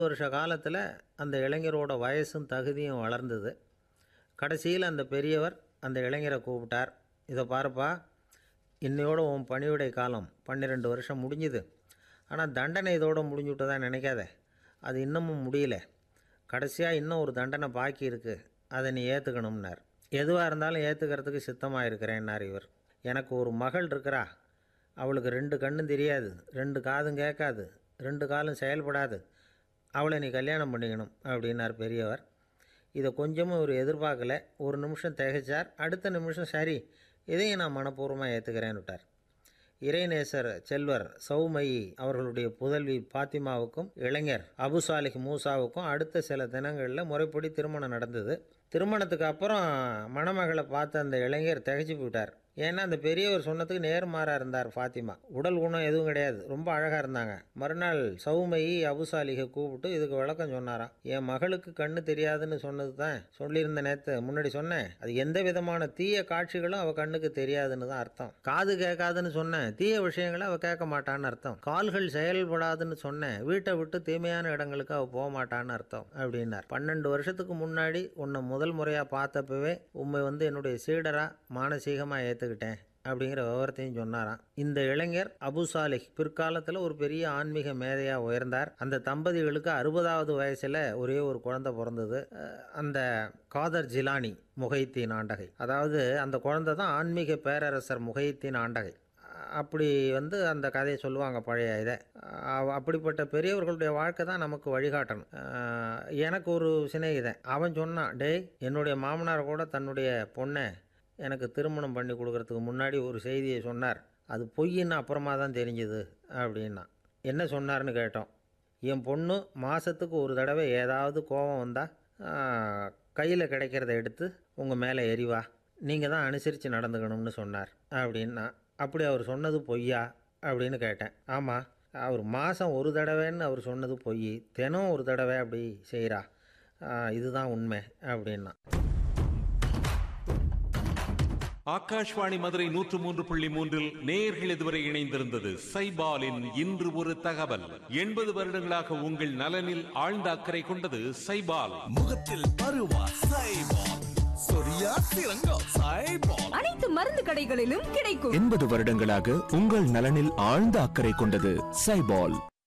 வருஷ காலத்தில் அந்த இளைஞரோட வயசும் தகுதியும் வளர்ந்தது கடைசியில் அந்த பெரியவர் அந்த இளைஞரை கூப்பிட்டார் இதை பாருப்பா இன்னையோட உன் பணிவிடை காலம் பன்னிரெண்டு வருஷம் முடிஞ்சுது ஆனால் தண்டனை இதோட முடிஞ்சு விட்டதா நினைக்காத அது இன்னமும் முடியல கடைசியாக இன்னும் ஒரு தண்டனை பாக்கி இருக்குது அதை நீ ஏற்றுக்கணும்னார் எதுவாக இருந்தாலும் ஏற்றுக்கிறதுக்கு சித்தமாக இருக்கிறேன்னார் இவர் எனக்கு ஒரு மகள் இருக்கிறா அவளுக்கு ரெண்டு கண்ணும் தெரியாது ரெண்டு காதும் கேட்காது ரெண்டு காலும் செயல்படாது அவளை நீ கல்யாணம் பண்ணிக்கணும் அப்படின்னார் பெரியவர் இதை கொஞ்சமும் இவர் எதிர்பார்க்கல ஒரு நிமிஷம் திகைச்சார் அடுத்த நிமிஷம் சரி இதையும் நான் மனப்பூர்வமாக ஏற்றுக்கிறேன்னு விட்டார் இறைநேசர் செல்வர் சௌமயி அவர்களுடைய புதல்வி பாத்திமாவுக்கும் இளைஞர் அபுசாலிக் மூசாவுக்கும் அடுத்த சில தினங்களில் முறைப்படி திருமணம் நடந்தது திருமணத்துக்கு அப்புறம் மணமகளை பார்த்த அந்த இளைஞர் திகைச்சு போயிட்டார் ஏன்னா அந்த பெரியவர் சொன்னதுக்கு நேர்மாறாக இருந்தார் ஃபாத்திமா உடல் குணம் எதுவும் கிடையாது ரொம்ப அழகாக இருந்தாங்க மறுநாள் சௌமயி அபுசாலிகை கூப்பிட்டு இதுக்கு விளக்கம் சொன்னாராம் என் மகளுக்கு கண்ணு தெரியாதுன்னு சொன்னது தான் சொல்லியிருந்த நேற்று முன்னாடி சொன்னேன் அது எந்த விதமான தீய காட்சிகளும் அவள் கண்ணுக்கு தெரியாதுன்னு தான் அர்த்தம் காது கேட்காதுன்னு சொன்னேன் தீய விஷயங்களை அவள் கேட்க மாட்டான்னு அர்த்தம் கால்கள் செயல்படாதுன்னு சொன்னேன் வீட்டை விட்டு தீமையான இடங்களுக்கு அவள் போக மாட்டான்னு அர்த்தம் அப்படின்னார் பன்னெண்டு வருஷத்துக்கு முன்னாடி உன்னை முதல் முறையாக பார்த்தப்பவே உண்மை வந்து என்னுடைய சீடராக மானசீகமாக ஏற்றுக்கிட்டேன் அப்படிங்கிற விவரத்தையும் சொன்னாராம் இந்த இளைஞர் அபு சாலிஹ் பிற்காலத்தில் ஒரு பெரிய ஆன்மீக மேதையாக உயர்ந்தார் அந்த தம்பதிகளுக்கு அறுபதாவது வயசில் ஒரே ஒரு குழந்தை பிறந்தது அஹ் அந்த காதர் ஜிலானி முகைத்தீன் ஆண்டகை அதாவது அந்த குழந்தை தான் ஆன்மீக பேரரசர் முகைத்தீன் ஆண்டகை அப்படி வந்து அந்த கதையை சொல்லுவாங்க பழைய இதை அஹ் அப்படிப்பட்ட பெரியவர்களுடைய வாழ்க்கை தான் நமக்கு வழிகாட்டணும் அஹ் எனக்கு ஒரு சிநேகிதன் அவன் சொன்னான் டேய் என்னுடைய மாமனார் கூட தன்னுடைய பொண்ணை எனக்கு திருமணம் பண்ணி கொடுக்கறதுக்கு முன்னாடி ஒரு செய்தியை சொன்னார் அது பொய்ன்னு அப்புறமா தான் தெரிஞ்சுது அப்படின்னா என்ன சொன்னார்னு கேட்டோம் என் பொண்ணு மாதத்துக்கு ஒரு தடவை ஏதாவது கோபம் வந்தால் கையில் கிடைக்கிறத எடுத்து உங்கள் மேலே எரிவா நீங்கள் தான் அனுசரித்து நடந்துக்கணும்னு சொன்னார் அப்படின்னா அப்படி அவர் சொன்னது பொய்யா அப்படின்னு கேட்டேன் ஆமாம் அவர் மாதம் ஒரு தடவைன்னு அவர் சொன்னது பொய் தினம் ஒரு தடவை அப்படி செய்கிறா இதுதான் உண்மை அப்படின்னா ஆகாஷ்வாணி மதுரை நூற்று மூன்று புள்ளி மூன்றில் நேயர்கள் இதுவரை இணைந்திருந்தது சைபாலின் இன்று ஒரு தகவல் எண்பது வருடங்களாக உங்கள் நலனில் ஆழ்ந்த அக்கறை கொண்டது சைபால் முகத்தில் பருவா சைபால் சொரியா சிறங்கோ சைபால் அனைத்து மருந்து கடைகளிலும் கிடைக்கும் எண்பது வருடங்களாக உங்கள் நலனில் ஆழ்ந்த அக்கறை கொண்டது சைபால்